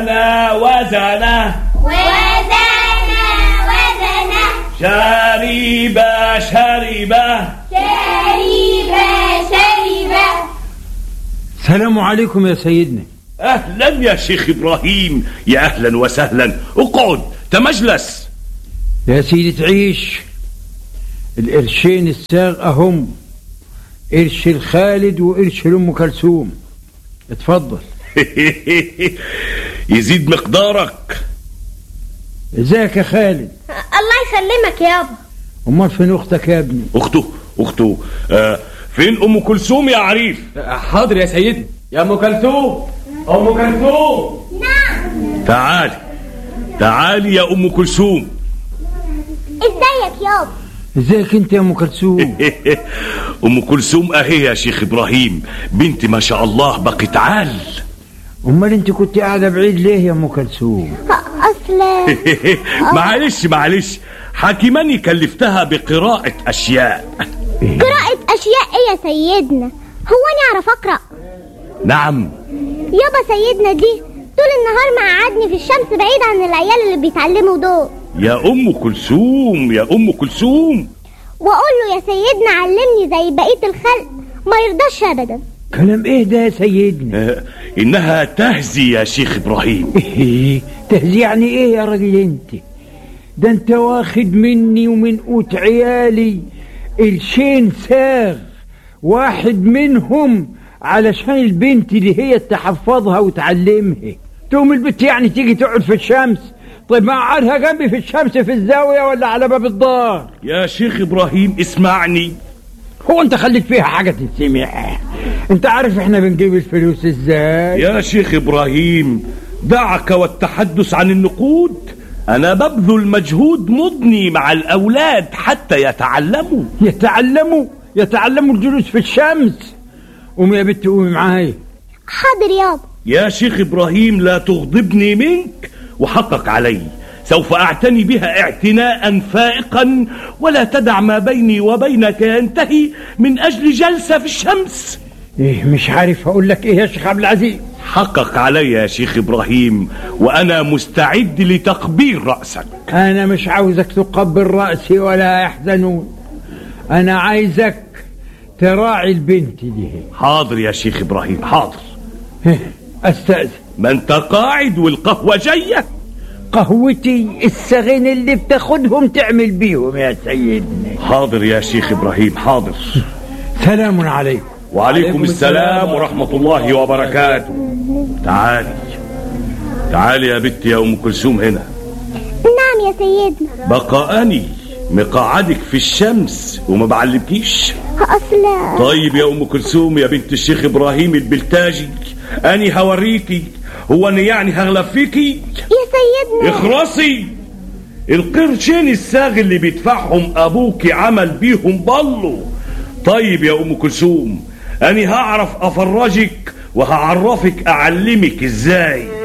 وزنا وزنا وزنا وزنا شريبة شريبة شريبة شريبة سلام عليكم يا سيدنا أهلا يا شيخ إبراهيم يا أهلا وسهلا اقعد تمجلس يا سيدي تعيش القرشين الساغ أهم قرش الخالد وقرش لأم كلثوم اتفضل يزيد مقدارك ازيك يا خالد الله يسلمك يابا امال فين اختك يا ابني أخته أخته آه فين أم كلثوم يا عريف حاضر يا سيدنا يا ام كلثوم ام كلثوم تعالي تعالي يا أم كلثوم ازيك يابا ازيك انت يا ام كلثوم أم كلثوم أهي يا شيخ إبراهيم بنتي ما شاء الله بقت عال امال انت كنت قاعده بعيد ليه يا ام كلثوم اصل معلش معلش حكيماني كلفتها بقراءة أشياء قراءة اشياء ايه يا سيدنا هو انا اعرف اقرا نعم يابا سيدنا دي طول النهار مقعدني في الشمس بعيد عن العيال اللي بيتعلموا دول يا أم كلثوم يا أم كلثوم واقول له يا سيدنا علمني زي بقية الخلق ما يرضاش ابدا كلام ايه ده يا سيدنا آه، إنها تهزي يا شيخ إبراهيم ايه تهزي يعني ايه يا راجل انت ده انت واخد مني ومن قوت عيالي قرشين ساغ واحد منهم علشان البنت اللي هي تحفظها وتعلمها تقوم البنت يعني تيجي تقعد في الشمس طيب ما اقعدها جنبي في الشمس في الزاوية ولا على باب الدار يا شيخ إبراهيم اسمعني هو انت خليت فيها حاجة تتسمع انت عارف احنا بنجيب الفلوس ازاي يا شيخ إبراهيم دعك والتحدث عن النقود أنا ببذل مجهود مضني مع الأولاد حتى يتعلموا يتعلموا يتعلموا الجلوس في الشمس قومي يا بنت قومي معايا حاضر يابا يا شيخ إبراهيم لا تغضبني منك وحقق علي سوف أعتني بها اعتناء فائقا ولا تدع ما بيني وبينك ينتهي من أجل جلسة في الشمس ايه مش عارف اقول لك ايه يا شيخ عبد العزيز حقق علي يا شيخ إبراهيم وأنا مستعد لتقبيل رأسك انا مش عاوزك تقبل رأسي ولا يحزنون انا عايزك تراعي البنت دي حاضر يا شيخ إبراهيم حاضر إيه، استاذن ما انت قاعد والقهوة جاية قهوتي السغين اللي بتاخدهم تعمل بيهم يا سيدنا حاضر يا شيخ إبراهيم حاضر سلام عليكم وعليكم السلام ورحمة الله وبركاته تعالي تعالي يا بنتي يا أم كلثوم هنا نعم يا سيدنا بقاني مقعدك في الشمس وما بعلمكيش اصل طيب يا ام كلثوم يا بنت الشيخ ابراهيم البلتاجي اني هوريكي هو اني يعني هغلب فيكي يا سيدنا اخرسي القرشين الساغ اللي بيدفعهم ابوك عمل بيهم بلو طيب يا ام كلثوم اني هعرف افرجك وهعرفك اعلمك ازاي